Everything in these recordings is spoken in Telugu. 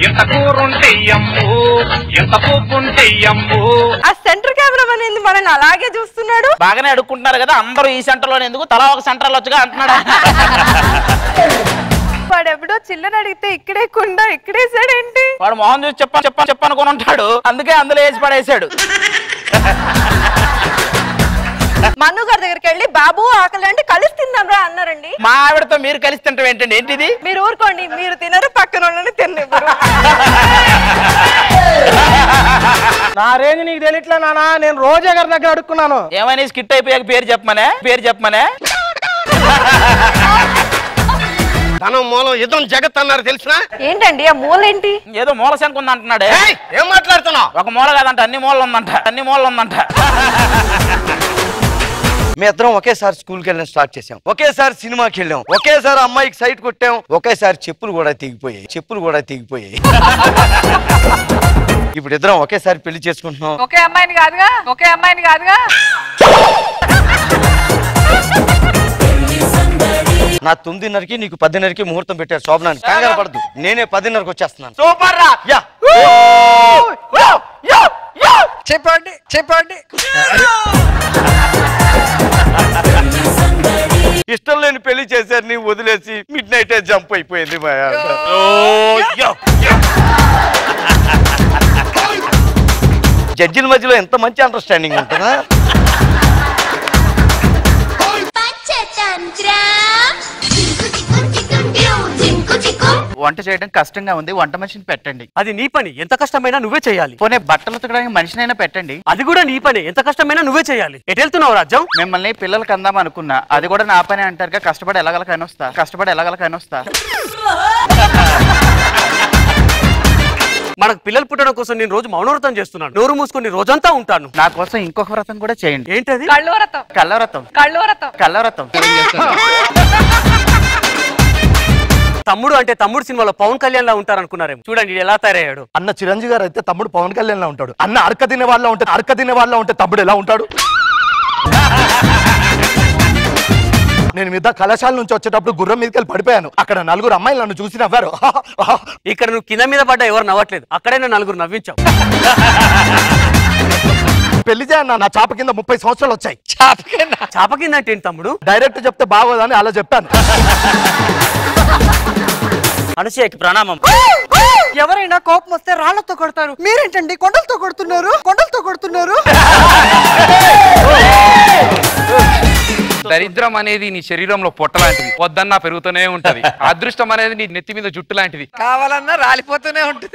ఎంత కూరుంటే అమ్ము ఎంత పోపుంటే అమ్ము ఆ సెంటర్ కెమెరామన్ ఏంది మనల్ని అలాగే చూస్తున్నాడు బాగానే అడుక్కుంటున్నారు కదా అందరూ ఈ సెంటర్ లో ఎందుకు తలా ఒక సెంటర్ లో వచ్చుగా అంటున్నాడు వాడు ఎప్పుడో చిల్లర అడిగితే ఇక్కడే కుండా ఇక్కడేసాడేంటి వాడు మొహం చూసి చెప్ప చెప్ప చెప్పనుకొని ఉంటాడు అందుకే అందులో వేసి పడేసాడు మన్ను గారి దగ్గరికి వెళ్ళి బాబు ఆకలి అంటే కలిసి తిందాం రా అన్నారండి మా ఆవిడతో మీరు కలిసి తింటాం ఏంటండి ఏంటిది మీరు ఊరుకోండి మీరు తినరు పక్కన వాళ్ళని తిన్నివ్వరు నా రేంజ్ నీకు తెలియట్లే నానా నేను రోజా గారి దగ్గర అడుక్కున్నాను ఏమని స్కిట్ అయిపోయాక పేరు చెప్పమనే పేరు చెప్పమనే ధనం మూలం యుద్ధం జగత్ అన్నారు తెలిసిన ఏంటండి ఆ మూలేంటి ఏదో మూల శంకు ఉంది అంటున్నాడే ఏం మాట్లాడుతున్నావు ఒక మూల కాదంట అన్ని మూలలు ఉందంట అన్ని మూలలు ఉందంట మీ ఇద్దరం ఒకేసారి స్కూల్కి వెళ్ళడం స్టార్ట్ చేసాం ఒకేసారి సినిమాకి వెళ్ళాం ఒకేసారి అమ్మాయికి సైట్ కొట్టాం ఒకేసారి చెప్పులు కూడా తెగిపోయాయి చెప్పులు కూడా తెగిపోయాయి ఇప్పుడు ఇద్దరం ఒకేసారి పెళ్లి చేసుకుంటున్నాం ఒకే అమ్మాయిని కాదుగా ఒకే అమ్మాయిని కాదుగా నా తొమ్మిదిన్నరకి నీకు పదిన్నరకి ముహూర్తం పెట్టారు శోభనానికి కంగారు పడదు నేనే పదిన్నరకు వచ్చేస్తున్నాను సూపర్ రా యా చెప్పండి చెప్పండి ఇష్టం లేని పెళ్లి చేశారు నీ వదిలేసి మిడ్ నైట్ జంప్ అయిపోయింది మా ఆవిడ. జడ్జిల మధ్యలో ఎంత మంచి అండర్స్టాండింగ్ ఉంటుందా వంట చేయడం కష్టంగా ఉంది వంట మనిషిని పెట్టండి అది నీ పని ఎంత కష్టమైనా నువ్వే చేయాలి పోనీ బట్టలు ఉతకడానికి మనిషినైనా పెట్టండి అది కూడా నీ పని ఎంత కష్టమైనా నువ్వే చేయాలి ఎటు వెళ్తున్నావు రాజ్యం మిమ్మల్ని పిల్లలకి అందాం అనుకున్నా అది కూడా నా పని అంటారుగా కష్టపడి ఎలాగల కానొస్తా కష్టపడి ఎలాగల కానొస్తా మనకు పిల్లలు పుట్టడం కోసం నేను రోజు మౌనవ్రతం చేస్తున్నాను నోరు మూసుకొని రోజంతా ఉంటాను నా కోసం ఇంకొక వ్రతం కూడా చేయండి ఏంటది కళ్ళు వ్రతం కళ్ళవ్రతం కళ్ళు వ్రతం కళ్ళవ్రతం తమ్ముడు అంటే తమ్ముడు సినిమాలో పవన్ కళ్యాణ్ లా ఉంటారనుకున్నారేమో చూడండి ఈడు ఎలా తయారయ్యాడు అన్న చిరంజీవి గారు అయితే తమ్ముడు పవన్ కళ్యాణ్ లా ఉంటాడు అన్న అరక తినే వాళ్ళ ఉంటే అరక తినే వాళ్ళ ఉంటే తమ్ముడు ఎలా ఉంటాడు నేను మీద కళాశాల నుంచి వచ్చేటప్పుడు గుర్రం మీదకి వెళ్ళి పడిపోయాను అక్కడ నలుగురు అమ్మాయిలు నన్ను చూసి నవ్వారు ఇక్కడ నువ్వు కింద మీద పడ్డా ఎవరు నవ్వట్లేదు అక్కడే నేను నలుగురు నవ్వించావు పెళ్లి చేయన్న నా చాప కింద ముప్పై సంవత్సరాలు వచ్చాయి చాప కింద అంటే ఏంటి తమ్ముడు డైరెక్ట్ చెప్తే బాగోదని అలా చెప్పాను అనసూయకి ప్రణామం ఎవరైనా కోపం వస్తే రాళ్లతో కొడతారు మీరేంటండి కొండలతో కొడుతున్నారు కొండలతో కొడుతున్నారు దరిద్రం అనేది నీ శరీరంలో పొట్ట లాంటిది పొద్దన్నా పెరుగుతూనే ఉంటది అదృష్టం అనేది నీ నెత్తి మీద జుట్టు లాంటిది కావాలన్నా రాలిపోతూనే ఉంటుంది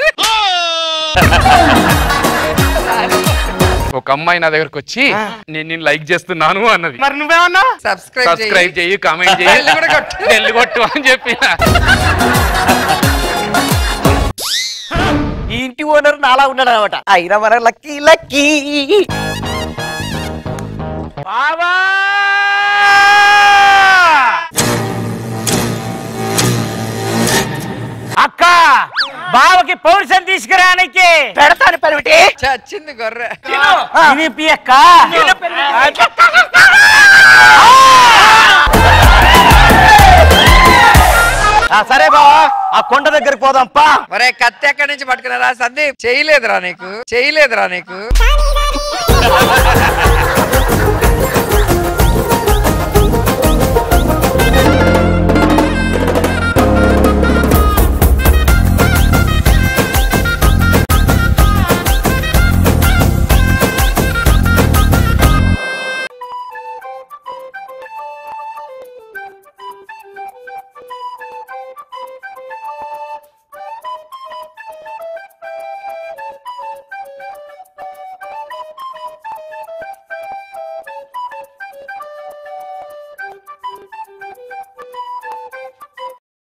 ఒక అమ్మాయి నా దగ్గరకు వచ్చి నేను నేను లైక్ చేస్తున్నాను అన్నది మరి నువ్వేమన్నా సబ్స్క్రైబ్ సబ్స్క్రైబ్ చెయ్యి కామెంట్ చెయ్యి బెల్ కూడా కొట్టు. బెల్ కొట్టు అని చెప్పిన ఈ ఇంటి ఓనర్ నాలా ఉన్నాడు అనమాట అయినా మన లక్కీ లక్కీ బాబా అక్క బావకి పౌరుషం తీసుకురానికి పెడతాను పెరిమిటి చచ్చింది గొర్రె వినిపి అక్క ఆ, సరే బావా ఆ కొండ దగ్గరికి పోదాం పా ఒరే కత్తి ఎక్కడి నుంచి పట్టుకున్నారా సందీప్ చేయలేదురా నీకు చేయలేదురా నీకు